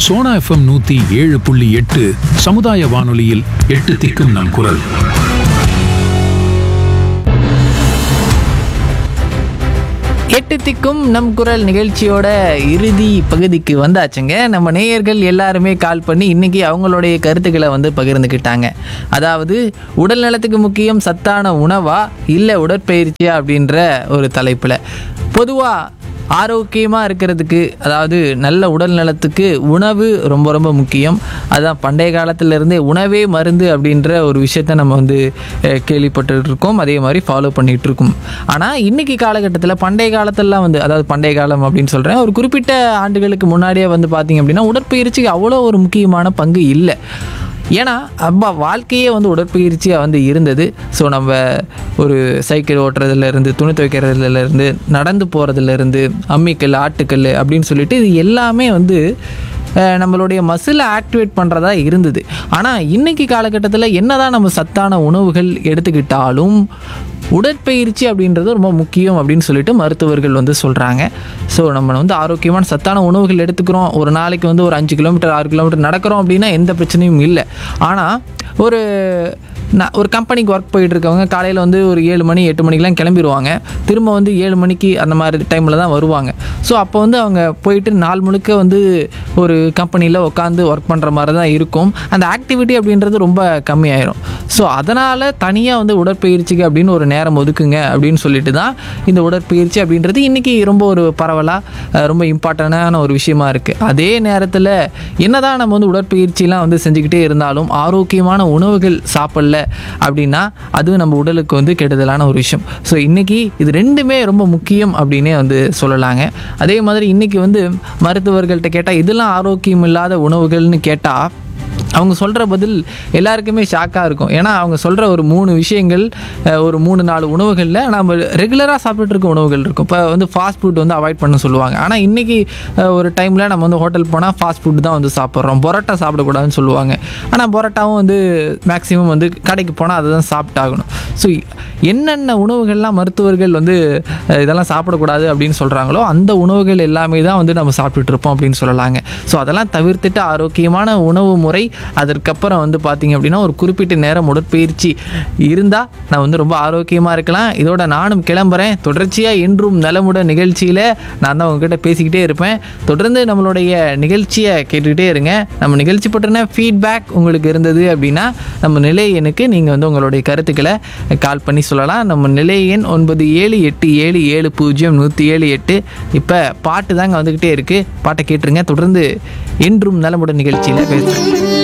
Sona FM நூத்தி ஏழு புள்ளி எட்டு சமுதாய வானொலியில் எட்டு திக்கும் நம் குரல் எட்டு திக்கும் நம் குரல் நிகழ்ச்சியோட இறுதி பகுதிக்கு வந்தாச்சுங்க நம்ம நேயர்கள் எல்லாருமே கால் பண்ணி இன்னைக்கு அவங்களுடைய கருத்துக்களை வந்து பகிர்ந்துக்கிட்டாங்க அதாவது உடல் நலத்துக்கு முக்கியம் சத்தான உணவா இல்லை உடற்பயிற்சியா அப்படின்ற ஒரு தலைப்பில் பொதுவாக ஆரோக்கியமாக இருக்கிறதுக்கு அதாவது நல்ல உடல் நலத்துக்கு உணவு ரொம்ப ரொம்ப முக்கியம் அதான் பண்டைய காலத்திலேருந்தே உணவே மருந்து அப்படின்ற ஒரு விஷயத்த நம்ம வந்து அஹ், கேள்விப்பட்டுட்டு இருக்கோம் அதே மாதிரி ஃபாலோ பண்ணிகிட்டு இருக்கோம் ஆனால் இன்னைக்கு காலகட்டத்தில் பண்டைய காலத்திலலாம் வந்து அதாவது பண்டைய காலம் அப்படின்னு சொல்கிறேன் ஒரு குறிப்பிட்ட ஆண்டுகளுக்கு முன்னாடியே வந்து பார்த்தீங்க அப்படின்னா உடற்பயிற்சிக்கு அவ்வளோ ஒரு முக்கியமான பங்கு இல்லை ஏன்னா அப்பா வாழ்க்கையே வந்து உடற்பயிற்சியாக வந்து இருந்தது ஸோ நம்ம ஒரு சைக்கிள் ஓட்டுறதுலேருந்து துணி துவைக்கிறதுலேருந்து நடந்து போகிறதுலேருந்து அம்மிக்கல் ஆட்டுக்கல் அப்படின்னு சொல்லிட்டு இது எல்லாமே வந்து அஹ், நம்மளுடைய மசிலை ஆக்டிவேட் பண்ணுறதா இருந்தது ஆனால் இன்னைக்கு காலகட்டத்தில் என்னதான் நம்ம சத்தான உணவுகள் எடுத்துக்கிட்டாலும் உடற்பயிற்சி அப்படின்றது ரொம்ப முக்கியம் அப்படின்னு சொல்லிட்டு மருத்துவர்கள் வந்து சொல்கிறாங்க ஸோ நம்ம வந்து ஆரோக்கியமான சத்தான உணவுகள் எடுத்துக்கிறோம் ஒரு நாளைக்கு வந்து ஒரு அஞ்சு கிலோமீட்டர் ஆறு கிலோமீட்டர் நடக்கிறோம் அப்படின்னா எந்த பிரச்சனையும் இல்லை ஆனால் ஒரு நான் ஒரு கம்பெனிக்கு ஒர்க் போயிட்டு இருக்கவங்க காலையில் வந்து ஒரு ஏழு மணி எட்டு மணிக்கெலாம் கிளம்பிடுவாங்க திரும்ப வந்து ஏழு மணிக்கு அந்த மாதிரி டைமில் தான் வருவாங்க ஸோ அப்போ வந்து அவங்க போயிட்டு நாள் முழுக்க வந்து ஒரு கம்பெனியில் உட்காந்து ஒர்க் பண்ணுற மாதிரி தான் இருக்கும் அந்த ஆக்டிவிட்டி அப்படின்றது ரொம்ப கம்மியாயிரும் ஸோ அதனால் தனியாக வந்து உடற்பயிற்சிக்கு அப்படின்னு ஒரு நேரம் ஒதுக்குங்க அப்படின்னு சொல்லிட்டு தான் இந்த உடற்பயிற்சி அப்படின்றது இன்றைக்கி ரொம்ப ஒரு பரவலாக ரொம்ப இம்பார்ட்டண்டான ஒரு விஷயமா இருக்குது அதே நேரத்தில் என்னதான் நம்ம வந்து உடற்பயிற்சிலாம் வந்து செஞ்சுக்கிட்டே இருந்தாலும் ஆரோக்கியமான உணவுகள் சாப்பிடல அப்படின்னா அதுவும் நம்ம உடலுக்கு வந்து கெடுதலான ஒரு விஷயம் ஸோ இன்றைக்கி இது ரெண்டுமே ரொம்ப முக்கியம் அப்படின்னே வந்து சொல்லலாங்க அதே மாதிரி இன்றைக்கி வந்து மருத்துவர்கள்ட்ட கேட்டால் இதெல்லாம் ஆரோக்கியம் இல்லாத உணவுகள்னு கேட்டால் அவங்க சொல்கிற பதில் எல்லாருக்குமே ஷாக்காக இருக்கும் ஏன்னா அவங்க சொல்கிற ஒரு மூணு விஷயங்கள் அஹ், ஒரு மூணு நாலு உணவுகளில் நம்ம ரெகுலராக சாப்பிட்டுட்டு இருக்க உணவுகள் இருக்கும் இப்போ வந்து ஃபாஸ்ட் ஃபுட் வந்து அவாய்ட் பண்ண சொல்லுவாங்க ஆனால் இன்றைக்கி ஒரு டைமில் நம்ம வந்து ஹோட்டல் போனால் ஃபாஸ்ட் ஃபுட் தான் வந்து சாப்பிட்றோம் பரோட்டா சாப்பிடக்கூடாதுன்னு சொல்லுவாங்க ஆனால் பரோட்டாவும் வந்து மேக்ஸிமம் வந்து கடைக்கு போனால் அதை தான் சாப்பிட்டாகணும் ஸோ என்னென்ன உணவுகள்லாம் மருத்துவர்கள் வந்து அஹ், இதெல்லாம் சாப்பிடக்கூடாது அப்படின்னு சொல்கிறாங்களோ அந்த உணவுகள் எல்லாமே தான் வந்து நம்ம சாப்பிட்டுட்டு இருப்போம் அப்படின்னு சொல்லலாங்க ஸோ அதெல்லாம் தவிர்த்துட்டு ஆரோக்கியமான உணவு முறை அதற்கப்புறம் வந்து பார்த்தீங்க அப்படின்னா ஒரு குறிப்பிட்ட நேரம் உடற்பயிற்சி இருந்தால் நான் வந்து ரொம்ப ஆரோக்கியமாக இருக்கலாம் இதோட நானும் கிளம்புறேன் தொடர்ச்சியாக என்றும் நலமுடன் நிகழ்ச்சியில் நான் தான் உங்ககிட்ட பேசிக்கிட்டே இருப்பேன் தொடர்ந்து நம்மளுடைய நிகழ்ச்சியை கேட்டுக்கிட்டே இருங்க நம்ம நிகழ்ச்சி பற்றின ஃபீட்பேக் உங்களுக்கு இருந்தது அப்படின்னா நம்ம நிலை எண்ணுக்கு நீங்கள் வந்து உங்களுடைய கருத்துக்களை கால் பண்ணி சொல்லலாம் நம்ம நிலை எண் ஒன்பது ஏழு எட்டு ஏழு ஏழு பூஜ்ஜியம் நூற்றி ஏழு எட்டு இப்போ பாட்டு தாங்க வந்துக்கிட்டே இருக்குது பாட்டை கேட்டுருங்க தொடர்ந்து என்றும் நலமுடன் நிகழ்ச்சியில் பேசுகிறேன்